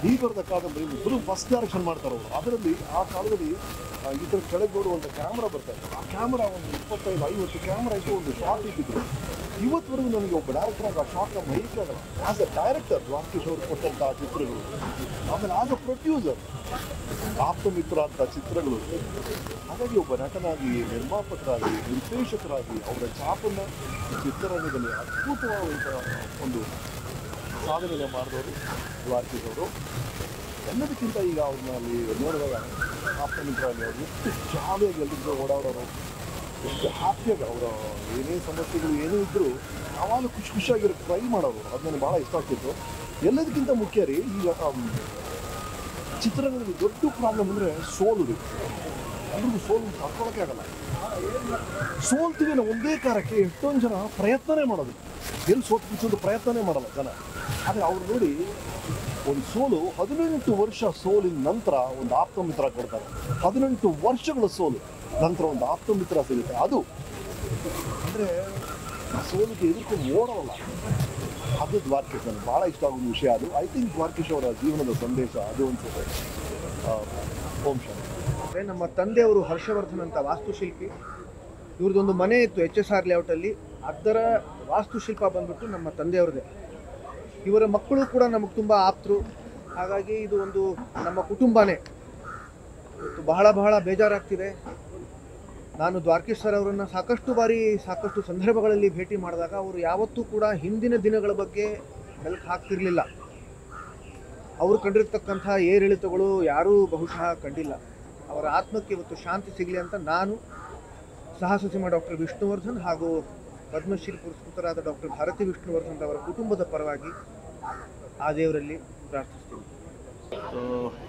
ಈ ಬರೆದ ಕಾದಂಬರಿ ಫುಲ್ ಫಸ್ಟ್ ಡೈರೆಕ್ಷನ್ ಮಾಡ್ತಾರೆ ಅವರು ಅದರಲ್ಲಿ ಆ ಕಾಲದಲ್ಲಿ ಆ, ಈ ಥರ ಕೆಳಗೆ ಒಂದು ಕ್ಯಾಮ್ರಾ ಬರ್ತಾ ಇತ್ತು ಆ ಕ್ಯಾಮ್ರಾ ಒಂದು ಇಪ್ಪತ್ತೈದು ಐವತ್ತು ಕ್ಯಾಮ್ರಾ ಇಟ್ಟು ಒಂದು ಶಾಟ್ ಇಟ್ಟಿದ್ರು ಇವತ್ತವರೆಗೂ ನನಗೆ ಒಬ್ಬ ಡೈರೆಕ್ಟರ್ ಆಗಿ ಆ ಶಾಟ್ನ ಮೈಕಾಗಲ್ಲ ಆಸ್ ಅ ಡೈರೆಕ್ಟರ್ ದ್ವಾರಕೀಶ್ ಅವರು ಕೊಟ್ಟಂತಹ ಚಿತ್ರಗಳು ಆಮೇಲೆ ಆಸ್ ಅ ಪ್ರೊಡ್ಯೂಸರ್ ಆಪ್ತಮಿತ್ರ ಅಂತ ಚಿತ್ರಗಳು ಹಾಗಾಗಿ ಒಬ್ಬ ನಟನಾಗಿ ನಿರ್ಮಾಪಕರಾಗಿ ನಿರ್ದೇಶಕರಾಗಿ ಅವರ ಛಾಪನ್ನ ಚಿತ್ರರಂಗದಲ್ಲಿ ಅದ್ಭುತವಾದಂತಹ ಒಂದು ಸಾಧನೆಯನ್ನು ಮಾಡಿದವರು ದ್ವಾರಕೀಶ್ ಅವರು ಎಲ್ಲದಕ್ಕಿಂತ ಈಗ ಅವ್ರನ್ನ ಅಲ್ಲಿ ನೋಡಿದಾಗ ಆಪ್ತಮಿತ್ರ ಅಲ್ಲಿ ಅವರು ಎಷ್ಟು ಜಾಲಿಯಾಗಿ ಎಲ್ರಿಗೂ ಓಡಾಡೋರು ಎಷ್ಟು ಹ್ಯಾಪಿಯಾಗಿ ಅವರ ಏನೇ ಸಮಸ್ಯೆಗಳು ಏನೇ ಇದ್ದರೂ ಯಾವಾಗಲೂ ಖುಷಿ ಖುಷಿಯಾಗಿರೋ ಟ್ರೈ ಮಾಡೋರು ಅದು ನನಗೆ ಭಾಳ ಇಷ್ಟ ಆಗ್ತಿತ್ತು ಎಲ್ಲದಕ್ಕಿಂತ ಮುಖ್ಯ ರೀ ಈಗ ಆಮ್, ಚಿತ್ರರಂಗದಲ್ಲಿ ದೊಡ್ಡ ಪ್ರಾಬ್ಲಮ್ ಅಂದರೆ ಸೋಲು ರೀ ಎಲ್ರಿಗೂ ಸೋಲು ತಡ್ಕೊಳಕ್ಕೆ ಆಗಲ್ಲ ಸೋಲ್ತೀವಿ ಅನ್ನೋ ಒಂದೇ ಕಾರಕ್ಕೆ ಎಷ್ಟೊಂದು ಜನ ಪ್ರಯತ್ನನೇ ಮಾಡೋದು ಎಲ್ಲಿ ಸೋತು ಬಿಚ್ಚೋದು ಪ್ರಯತ್ನನೇ ಮಾಡಲ್ಲ ಜನ ಆದರೆ ಅವ್ರು ನೋಡಿ ಒಂದು ಸೋಲು ಹದಿನೆಂಟು ವರ್ಷ ಸೋಲಿನ ನಂತರ ಒಂದು ಆಪ್ತ ಮಿತ್ರ ಕೊಡ್ತಾರೆ ಹದಿನೆಂಟು ವರ್ಷಗಳ ಸೋಲು ನಂತರ ಒಂದು ಆಪ್ತ ಮಿತ್ರ ಸಿಗುತ್ತೆ ಅದು ಅಂದರೆ ಸೋಲಿಗೆ ಎದುರ್ಕೊಂಡು ಓಡೋಲ್ಲ ಅದು ದ್ವಾರಕೀಶ್ ನನಗೆ ಭಾಳ ಇಷ್ಟ ಆಗೋ ವಿಷಯ ಅದು ಐ ಥಿಂಕ್ ದ್ವಾರಕೀಶ್ ಅವರ ಜೀವನದ ಸಂದೇಶ ಅದು ಅನ್ಸುತ್ತೆ ಆ, ಓಂ ಶಾಂತಿ ಅಂದರೆ ನಮ್ಮ ತಂದೆಯವರು ಹರ್ಷವರ್ಧನ್ ಅಂತ ವಾಸ್ತುಶಿಲ್ಪಿ ಇವ್ರದ್ದೊಂದು ಮನೆ ಇತ್ತು ಎಚ್ ಎಸ್ ಆರ್ ಲೇಔಟಲ್ಲಿ ಅದರ ವಾಸ್ತುಶಿಲ್ಪ ಬಂದ್ಬಿಟ್ಟು ನಮ್ಮ ತಂದೆಯವ್ರದೇ ಇವರ ಮಕ್ಕಳು ಕೂಡ ನಮಗೆ ತುಂಬ ಆಪ್ತರು ಹಾಗಾಗಿ ಇದು ಒಂದು ನಮ್ಮ ಕುಟುಂಬನೇ ಇವತ್ತು ಬಹಳ ಬಹಳ ಬೇಜಾರಾಗ್ತಿದೆ ನಾನು ದ್ವಾರಕೀಶ್ ಸರ್ ಅವರನ್ನು ಸಾಕಷ್ಟು ಬಾರಿ ಸಾಕಷ್ಟು ಸಂದರ್ಭಗಳಲ್ಲಿ ಭೇಟಿ ಮಾಡಿದಾಗ ಅವರು ಯಾವತ್ತೂ ಕೂಡ ಹಿಂದಿನ ದಿನಗಳ ಬಗ್ಗೆ ಮೆಲುಕು ಹಾಕ್ತಿರ್ಲಿಲ್ಲ ಅವರು ಕಂಡಿರ್ತಕ್ಕಂಥ ಏರಿಳಿತಗಳು ಯಾರೂ ಬಹುಶಃ ಕಂಡಿಲ್ಲ ಅವರ ಆತ್ಮಕ್ಕೆ ಇವತ್ತು ಶಾಂತಿ ಸಿಗಲಿ ಅಂತ ನಾನು ಸಹ ಸಚಿವ ಡಾಕ್ಟರ್ ವಿಷ್ಣುವರ್ಧನ್ ಹಾಗೂ ಪದ್ಮಶ್ರೀ ಪುರಸ್ಕೃತರಾದ ಡಾಕ್ಟರ್ ಭಾರತಿ ವಿಷ್ಣುವರ್ಧನ್ ಅವರ ಕುಟುಂಬದ ಪರವಾಗಿ ಆ ದೇವರಲ್ಲಿ ಪ್ರಾರ್ಥಿಸ್ತೀನಿ ಸೊ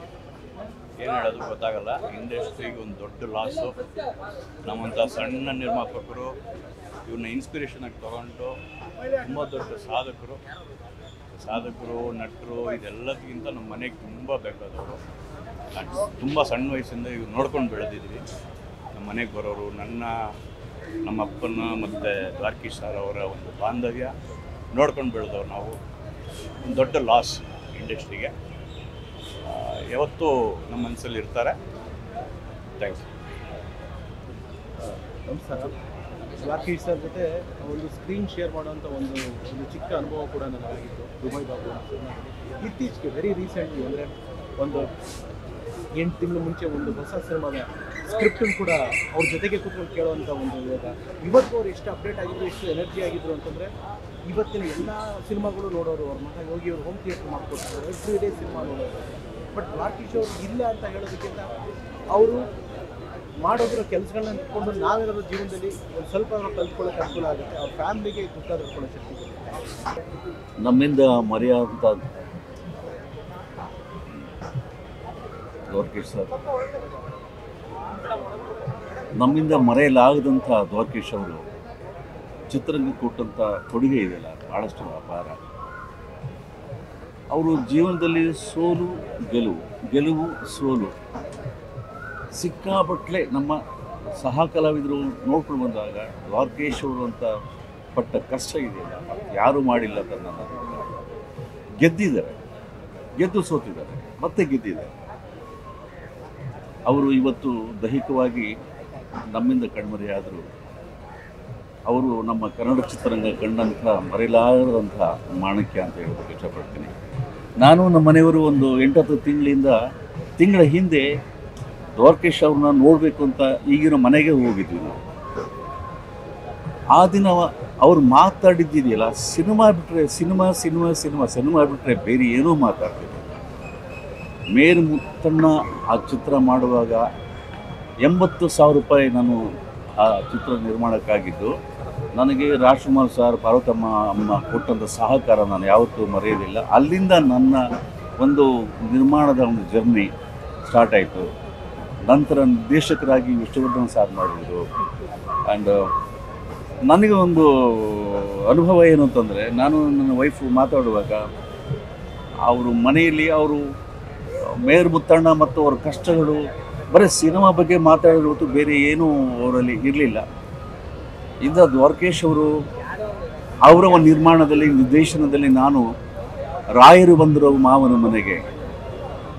ಏನು ಹೇಳೋದು ಗೊತ್ತಾಗಲ್ಲ ಇಂಡಸ್ಟ್ರಿಗೆ ಒಂದು ದೊಡ್ಡ ಲಾಸು ನಮ್ಮಂಥ ಸಣ್ಣ ನಿರ್ಮಾಪಕರು ಇವ್ರನ್ನ ಇನ್ಸ್ಪಿರೇಷನ್ ಆಗಿ ತೊಗೊಂಡು ತುಂಬ ದೊಡ್ಡ ಸಾಧಕರು ಸಾಧಕರು ನಟರು ಇದೆಲ್ಲದಕ್ಕಿಂತ ನಮ್ಮ ಮನೆಗೆ ತುಂಬ ಬೇಕಾದವರು ತುಂಬ ಸಣ್ಣ ವಯಸ್ಸಿಂದ ಇವ್ರು ನೋಡ್ಕೊಂಡು ಬೆಳೆದಿದ್ವಿ ನಮ್ಮ ಮನೆಗೆ ಬರೋರು ನನ್ನ ನಮ್ಮ ಅಪ್ಪನ ಮತ್ತು ದ್ವಾರಕೀಶ್ ಸರ್ ಅವರ ಒಂದು ಬಾಂಧವ್ಯ ನೋಡ್ಕೊಂಡು ಬೆಳೆದವ್ರು ನಾವು ಒಂದು ದೊಡ್ಡ ಲಾಸ್ ಇಂಡಸ್ಟ್ರಿಗೆ ಆ, ಯಾವತ್ತೂ ನಮ್ಮ ಮನಸ್ಸಲ್ಲಿ ಇರ್ತಾರೆ ಥ್ಯಾಂಕ್ಸ್ ನಮಸ್ಕಾರ ದ್ವಾರಕೀಶ್ ಸರ್ ಜೊತೆ ಒಂದು ಸ್ಕ್ರೀನ್ ಶೇರ್ ಮಾಡುವಂಥ ಒಂದು ಒಂದು ಚಿಕ್ಕ ಅನುಭವ ಕೂಡ ನನಗಾಗಿತ್ತು ದುಬೈ ಬಾಬು ಅಂತ. ಇತ್ತೀಚೆಗೆ ವೆರಿ ರೀಸೆಂಟ್ಲಿ ಅಂದರೆ ಒಂದು ಎಂಟು ತಿಂಗಳು ಮುಂಚೆ ಒಂದು ಹೊಸ ಸಿನಿಮಾದ ಸ್ಕ್ರಿಪ್ಟನ್ನು ಕೂಡ ಅವ್ರ ಜೊತೆಗೆ ಕೂತ್ಕೊಂಡು ಕೇಳುವಂಥ ಒಂದು ಇವಾಗ ಇವತ್ತು ಅವ್ರು ಎಷ್ಟು ಅಪ್ಡೇಟ್ ಆಗಿದ್ರು ಎಷ್ಟು ಎನರ್ಜಿ ಆಗಿದ್ರು ಅಂತಂದರೆ ಇವತ್ತಿನ ಎಲ್ಲ ಸಿನಿಮಾಗಳು ನೋಡೋರು ಅವ್ರ ಮನೆಗೆ ಹೋಗಿ ಅವ್ರು ಹೋಮ್ ಥಿಯೇಟರ್ ಮಾಡ್ಕೊಡ್ತಾರೆ ಎವ್ರಿ ಡೇ ಸಿನಿಮಾ ನೋಡೋರು ಬಟ್ ದ್ವಾರಕೀಶ್ ಅವರು ಇಲ್ಲ ಅಂತ ಹೇಳೋದಕ್ಕಿಂತ ಅವರು ಮಾಡೋದ್ರ ಕೆಲಸಗಳನ್ನ ಇಟ್ಕೊಂಡು ನಾವೇನಾದ್ರೂ ಜೀವನದಲ್ಲಿ ಒಂದು ಸ್ವಲ್ಪ ಕಲ್ತ್ಕೊಳ್ಳೋಕೆ ಅನುಕೂಲ ಆಗುತ್ತೆ ಅವ್ರ ಫ್ಯಾಮಿಲಿಗೆ ದುಃಖ ತಡ್ಕೊಳ್ಳೋ ಶಕ್ತಿ ಬರುತ್ತೆ ನಮ್ಮಿಂದ ಮರೆಯಾದಂಥ ದ್ವಾರಕೀಶ್ ಸರ್ ನಮ್ಮಿಂದ ಮರೆಯಲಾಗದಂಥ ದ್ವಾರಕೀಶ್ ಅವರು ಚಿತ್ರರಂಗಕ್ಕೆ ಕೊಟ್ಟಂಥ ಕೊಡುಗೆ ಇದೆಯಲ್ಲ ಭಾಳಷ್ಟು ಅಪಾರ ಅವರು ಜೀವನದಲ್ಲಿ ಸೋಲು ಗೆಲುವು ಗೆಲುವು ಸೋಲು ಸಿಕ್ಕಾಪಟ್ಲೆ ನಮ್ಮ ಸಹ ಕಲಾವಿದರು ನೋಡ್ಕೊಂಡು ಬಂದಾಗ ದ್ವಾರಕೇಶ್ ಅವರು ಅಂತ ಪಟ್ಟ ಕಷ್ಟ ಇದೆಯಲ್ಲ ಯಾರೂ ಮಾಡಿಲ್ಲ ಅಂತ ನನ್ನ ಅಭಿಪ್ರಾಯ. ಗೆದ್ದಿದ್ದಾರೆ ಗೆದ್ದು ಸೋತಿದ್ದಾರೆ ಮತ್ತೆ ಗೆದ್ದಿದ್ದಾರೆ ಅವರು ಇವತ್ತು ದೈಹಿಕವಾಗಿ ನಮ್ಮಿಂದ ಕಣ್ಮರೆಯಾದರು ಅವರು ನಮ್ಮ ಕನ್ನಡ ಚಿತ್ರರಂಗ ಕಂಡಂಥ ಮರೆಯಲಾಗದಂಥ ಮಾಣಿಕ್ಯ ಅಂತ ಹೇಳೋದಕ್ಕೆ ಇಷ್ಟಪಡ್ತೀನಿ ನಾನು ನಮ್ಮ ಮನೆಯವರು ಒಂದು ಎಂಟತ್ತು ತಿಂಗಳಿಂದ ತಿಂಗಳ ಹಿಂದೆ ದ್ವಾರಕೇಶ್ ಅವ್ರನ್ನ ನೋಡಬೇಕು ಅಂತ ಈಗಿನ ಮನೆಗೆ ಹೋಗಿದ್ವಿ ನಾವು ಆ ದಿನ ಅವ್ರು ಮಾತಾಡಿದ್ದಿದೆಯಲ್ಲ ಸಿನಿಮಾ ಬಿಟ್ಟರೆ ಸಿನಿಮಾ ಸಿನಿಮಾ ಸಿನಿಮಾ ಸಿನಿಮಾ ಬಿಟ್ಟರೆ ಬೇರೆ ಏನೂ ಮಾತಾಡ್ತಿದ್ರು ಮೇರು ಮುತ್ತಣ್ಣ ಆ ಚಿತ್ರ ಮಾಡುವಾಗ ಎಂಬತ್ತು ಸಾವಿರ ರೂಪಾಯಿ ನಾನು ಆ ಚಿತ್ರ ನಿರ್ಮಾಣಕ್ಕಾಗಿದ್ದು ನನಗೆ ರಾಜ್ಕುಮಾರ್ ಸರ್ ಪಾರ್ವತಮ್ಮ ಅಮ್ಮ ಕೊಟ್ಟಂಥ ಸಹಕಾರ ನಾನು ಯಾವತ್ತೂ ಮರೆಯೋದಿಲ್ಲ ಅಲ್ಲಿಂದ ನನ್ನ ಒಂದು ನಿರ್ಮಾಣದ ಒಂದು ಜರ್ನಿ ಸ್ಟಾರ್ಟ್ ಆಯಿತು ನಂತರ ನಿರ್ದೇಶಕರಾಗಿ ವಿಷ್ಣುವರ್ಧನ್ ಸಾರ್ ಮಾಡಿದ್ರು ಆ್ಯಂಡ್ ನನಗೆ ಒಂದು ಅನುಭವ ಏನು ಅಂತಂದರೆ ನಾನು ನನ್ನ ವೈಫು ಮಾತಾಡುವಾಗ ಅವರು ಮನೆಯಲ್ಲಿ ಅವರು ಮೇಯರ್ ಮುತ್ತಣ್ಣ ಮತ್ತು ಅವರ ಕಷ್ಟಗಳು ಬರೀ ಸಿನಿಮಾ ಬಗ್ಗೆ ಮಾತಾಡೋದು ಹೊರತು ಬೇರೆ ಏನೂ ಅವರಲ್ಲಿ ಇರಲಿಲ್ಲ ಇಂದ ದ್ವಾರಕೇಶ್ ಅವರು ಅವರ ಒಂದು ನಿರ್ಮಾಣದಲ್ಲಿ ನಿರ್ದೇಶನದಲ್ಲಿ ನಾನು ರಾಯರು ಬಂದರು ಮಾವನ ಮನೆಗೆ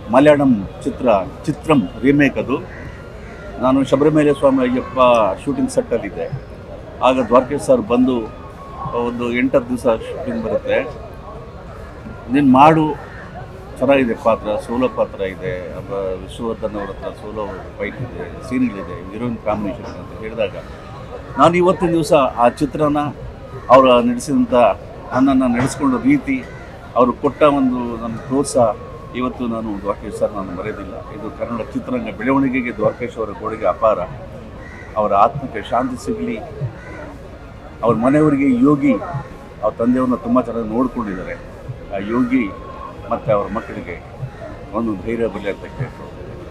ಮಲಯಾಳಂ ಚಿತ್ರ ಚಿತ್ರಂ ರೀಮೇಕ್ ಅದು ನಾನು ಶಬರಿಮಲೆ ಸ್ವಾಮಿ ಅಯ್ಯಪ್ಪ ಶೂಟಿಂಗ್ ಸೆಟ್ಟಲ್ಲಿದ್ದೆ ಆಗ ದ್ವಾರಕೇಶ್ ಸರ್ ಬಂದು ಒಂದು ಎಂಟತ್ತು ದಿವಸ ಶೂಟಿಂಗ್ ಬರುತ್ತೆ ನೀನು ಮಾಡು ಚೆನ್ನಾಗಿದೆ ಪಾತ್ರ ಸೋಲೋ ಪಾತ್ರ ಇದೆ ಅಬ್ಬ ವಿಶ್ವವರ್ಧನ್ ಅವ್ರ ಹತ್ರ ಸೋಲೋ ಫೈಟ್ ಇದೆ ಸೀನ್ಗಳಿದೆ ಹೀರೋಯಿನ್ ಕಾಂಬಿನೇಷನ್ ಅಂತ ಹೇಳಿದಾಗ ನಾನು ಇವತ್ತಿನ ದಿವಸ ಆ ಚಿತ್ರನ ಅವರ ನಡೆಸಿದಂಥ ನನ್ನನ್ನು ನಡೆಸ್ಕೊಂಡ ರೀತಿ ಅವರು ಕೊಟ್ಟ ಒಂದು ನನ್ನ ಪ್ರೋತ್ಸಾಹ ಇವತ್ತು ನಾನು ದ್ವಾರಕೇಶ್ ಸರ್ ನಾನು ಮರೆಯೋದಿಲ್ಲ ಇದು ಕನ್ನಡ ಚಿತ್ರರಂಗ ಬೆಳವಣಿಗೆಗೆ ದ್ವಾರಕೇಶ್ ಅವರ ಕೊಡುಗೆ ಅಪಾರ ಅವರ ಆತ್ಮಕ್ಕೆ ಶಾಂತಿ ಸಿಗಲಿ ಅವ್ರ ಮನೆಯವರಿಗೆ ಯೋಗಿ ಅವ್ರ ತಂದೆಯವ್ರನ್ನ ತುಂಬ ಚೆನ್ನಾಗಿ ನೋಡ್ಕೊಂಡಿದ್ದಾರೆ ಆ ಯೋಗಿ ಮತ್ತು ಅವ್ರ ಮಕ್ಕಳಿಗೆ ಒಂದು ಧೈರ್ಯ ಬರಲಿ ಅಂತ ಕೇಳ್ಕೊಂಡು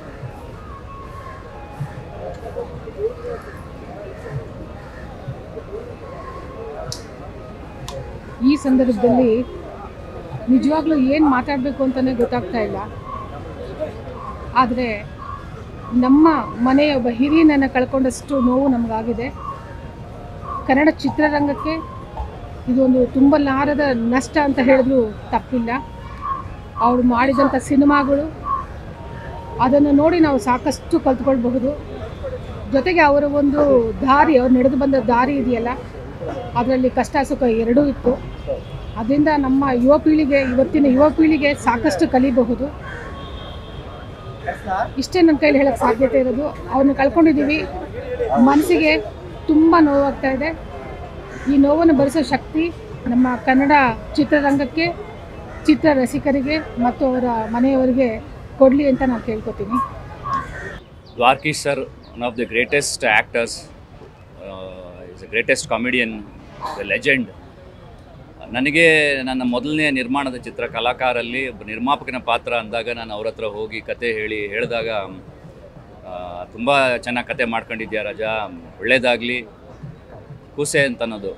ಈ ಸಂದರ್ಭದಲ್ಲಿ ನಿಜವಾಗ್ಲೂ ಏನು ಮಾತಾಡಬೇಕು ಅಂತಲೇ ಗೊತ್ತಾಗ್ತಾ ಇಲ್ಲ ಆದರೆ ನಮ್ಮ ಮನೆಯ ಒಬ್ಬ ಹಿರಿಯನನ್ನು ಕಳ್ಕೊಂಡಷ್ಟು ನೋವು ನಮಗಾಗಿದೆ ಕನ್ನಡ ಚಿತ್ರರಂಗಕ್ಕೆ ಇದೊಂದು ತುಂಬಲಾರದ ನಷ್ಟ ಅಂತ ಹೇಳಿದ್ರು ತಪ್ಪಿಲ್ಲ ಅವರು ಮಾಡಿದಂಥ ಸಿನಿಮಾಗಳು ಅದನ್ನು ನೋಡಿ ನಾವು ಸಾಕಷ್ಟು ಕಲ್ತ್ಕೊಳ್ಬಹುದು ಜೊತೆಗೆ ಅವರ ಒಂದು ದಾರಿ ಅವ್ರು ನಡೆದು ಬಂದ ದಾರಿ ಇದೆಯಲ್ಲ ಅದರಲ್ಲಿ ಕಷ್ಟ ಸುಖ ಎರಡೂ ಇತ್ತು ಅದರಿಂದ ನಮ್ಮ ಯುವ ಪೀಳಿಗೆ ಇವತ್ತಿನ ಯುವ ಪೀಳಿಗೆ ಸಾಕಷ್ಟು ಕಲಿಬಹುದು ಇಷ್ಟೇ ನನ್ನ ಕೈಲಿ ಹೇಳಕ್ಕೆ ಸಾಧ್ಯತೆ ಇರೋದು ಅವ್ರನ್ನ ಕಳ್ಕೊಂಡಿದ್ದೀವಿ ಮನಸ್ಸಿಗೆ ತುಂಬ ನೋವಾಗ್ತಾ ಇದೆ ಈ ನೋವನ್ನು ಭರಿಸೋ ಶಕ್ತಿ ನಮ್ಮ ಕನ್ನಡ ಚಿತ್ರರಂಗಕ್ಕೆ ಚಿತ್ರ ರಸಿಕರಿಗೆ ಮತ್ತು ಅವರ ಮನೆಯವರಿಗೆ ಕೊಡಲಿ ಅಂತ ನಾನು ಕೇಳ್ಕೊತೀನಿ Dwarkish sir, one of the greatest actors, uh, is the greatest comedian, the legend. ನನಗೆ ನನ್ನ ಮೊದಲನೇ ನಿರ್ಮಾಣದ ಚಿತ್ರ ಕಲಾಕಾರಲ್ಲಿ ಒಬ್ಬ ನಿರ್ಮಾಪಕನ ಪಾತ್ರ ಅಂದಾಗ ನಾನು ಅವ್ರ ಹತ್ರ ಹೋಗಿ ಕತೆ ಹೇಳಿ ಹೇಳಿದಾಗ ತುಂಬ ಚೆನ್ನಾಗಿ ಕತೆ ಮಾಡ್ಕೊಂಡಿದ್ಯಾ ರಾಜಾ ಒಳ್ಳೇದಾಗಲಿ ಕೂಸೆ ಅಂತ ಅನ್ನೋದು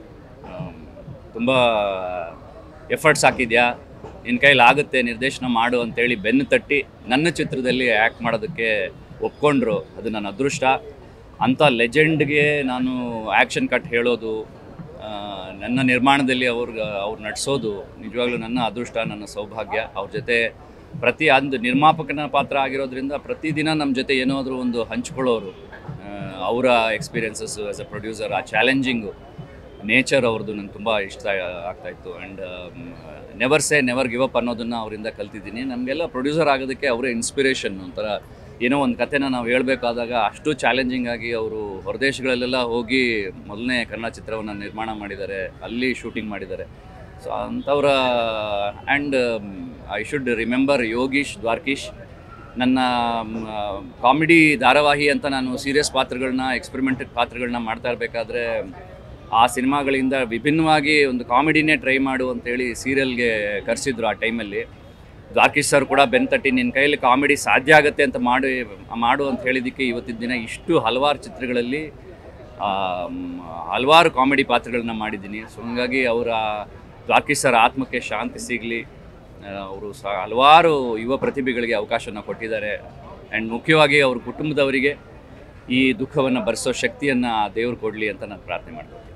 ತುಂಬ ಎಫರ್ಟ್ಸ್ ಹಾಕಿದ್ಯಾ ನಿನ್ನ ಕೈಲಿ ಆಗುತ್ತೆ ನಿರ್ದೇಶನ ಮಾಡು ಅಂತೇಳಿ ಬೆನ್ನು ತಟ್ಟಿ ನನ್ನ ಚಿತ್ರದಲ್ಲಿ ಆ್ಯಕ್ಟ್ ಮಾಡೋದಕ್ಕೆ ಒಪ್ಕೊಂಡ್ರು ಅದು ನನ್ನ ಅದೃಷ್ಟ ಅಂಥ ಲೆಜೆಂಡ್ಗೆ ನಾನು ಆ್ಯಕ್ಷನ್ ಕಟ್ ಹೇಳೋದು ಆ, ನನ್ನ ನಿರ್ಮಾಣದಲ್ಲಿ ಅವ್ರಿಗೆ ಅವ್ರು ನಟಿಸೋದು ನಿಜವಾಗ್ಲೂ ನನ್ನ ಅದೃಷ್ಟ ನನ್ನ ಸೌಭಾಗ್ಯ ಅವ್ರ ಜೊತೆ ಪ್ರತಿ ಒಂದು ನಿರ್ಮಾಪಕನ ಪಾತ್ರ ಆಗಿರೋದ್ರಿಂದ ಪ್ರತಿದಿನ ನಮ್ಮ ಜೊತೆ ಏನಾದರೂ ಒಂದು ಹಂಚ್ಕೊಳ್ಳೋರು ಆ, ಅವರ ಎಕ್ಸ್ಪೀರಿಯನ್ಸಸ್ ಆ್ಯಸ್ ಅ ಪ್ರೊಡ್ಯೂಸರ್ ಆ ಚಾಲೆಂಜಿಂಗು ನೇಚರ್ ಅವ್ರದ್ದು ನಂಗೆ ತುಂಬ ಇಷ್ಟ ಆಗ್ತಾಯಿತ್ತು and never say never give up ಅನ್ನೋದನ್ನು ಅವರಿಂದ ಕಲ್ತಿದ್ದೀನಿ ನಮಗೆಲ್ಲ ಪ್ರೊಡ್ಯೂಸರ್ ಆಗೋದಕ್ಕೆ ಅವರೇ ಇನ್ಸ್ಪಿರೇಷನ್ ಒಂಥರ ಏನೋ ಒಂದು ಕಥೆನ ನಾವು ಹೇಳಬೇಕಾದಾಗ ಅಷ್ಟು ಚಾಲೆಂಜಿಂಗ್ ಆಗಿ ಅವರು ಹೊರದೇಶಗಳಲ್ಲೆಲ್ಲ ಹೋಗಿ ಮೊದಲನೇ ಕನ್ನಡ ಚಿತ್ರವನ್ನು ನಿರ್ಮಾಣ ಮಾಡಿದ್ದಾರೆ ಅಲ್ಲಿ ಶೂಟಿಂಗ್ ಮಾಡಿದ್ದಾರೆ ಸೊ ಅಂಥವ್ರ and I should remember Yogish Dwarkish ನನ್ನ ಕಾಮಿಡಿ ಧಾರಾವಾಹಿ ಅಂತ ನಾನು ಸೀರಿಯಸ್ ಪಾತ್ರಗಳನ್ನ ಎಕ್ಸ್ಪೆರಿಮೆಂಟೆಡ್ ಪಾತ್ರಗಳನ್ನ ಮಾಡ್ತಾ ಇರಬೇಕಾದ್ರೆ ಆ ಸಿನಿಮಾಗಳಿಂದ ವಿಭಿನ್ನವಾಗಿ ಒಂದು ಕಾಮಿಡಿನೇ ಟ್ರೈ ಮಾಡು ಅಂತೇಳಿ ಸೀರಿಯಲ್ಗೆ ಕರೆಸಿದ್ರು ಆ ಟೈಮಲ್ಲಿ ದ್ವಾರ್ಕೀಶ್ ಸರ್ ಕೂಡ ಬೆನ್ ತಟ್ಟಿ ನಿನ್ನ ಕೈಯಲ್ಲಿ ಕಾಮಿಡಿ ಸಾಧ್ಯ ಆಗುತ್ತೆ ಅಂತ ಮಾಡಿ ಮಾಡು ಅಂತ ಹೇಳಿದ್ದಕ್ಕೆ ಇವತ್ತಿನ ದಿನ ಇಷ್ಟು ಹಲವಾರು ಚಿತ್ರಗಳಲ್ಲಿ ಆ, ಮ್, ಹಲವಾರು ಕಾಮಿಡಿ ಪಾತ್ರಗಳನ್ನ ಮಾಡಿದ್ದೀನಿ ಸೊ ಹಂಗಾಗಿ ಅವರ ದ್ವಾರ್ಕೀಶ್ ಸರ್ ಆತ್ಮಕ್ಕೆ ಶಾಂತಿ ಸಿಗಲಿ ಅವರು ಸಹ ಹಲವಾರು ಯುವ ಪ್ರತಿಭೆಗಳಿಗೆ ಅವಕಾಶನ ಕೊಟ್ಟಿದ್ದಾರೆ ಆ್ಯಂಡ್ ಮುಖ್ಯವಾಗಿ ಅವ್ರ ಕುಟುಂಬದವರಿಗೆ ಈ ದುಃಖವನ್ನು ಭರಿಸೋ ಶಕ್ತಿಯನ್ನು ದೇವ್ರು ಕೊಡಲಿ ಅಂತ ನಾನು ಪ್ರಾರ್ಥನೆ ಮಾಡ್ತೀನಿ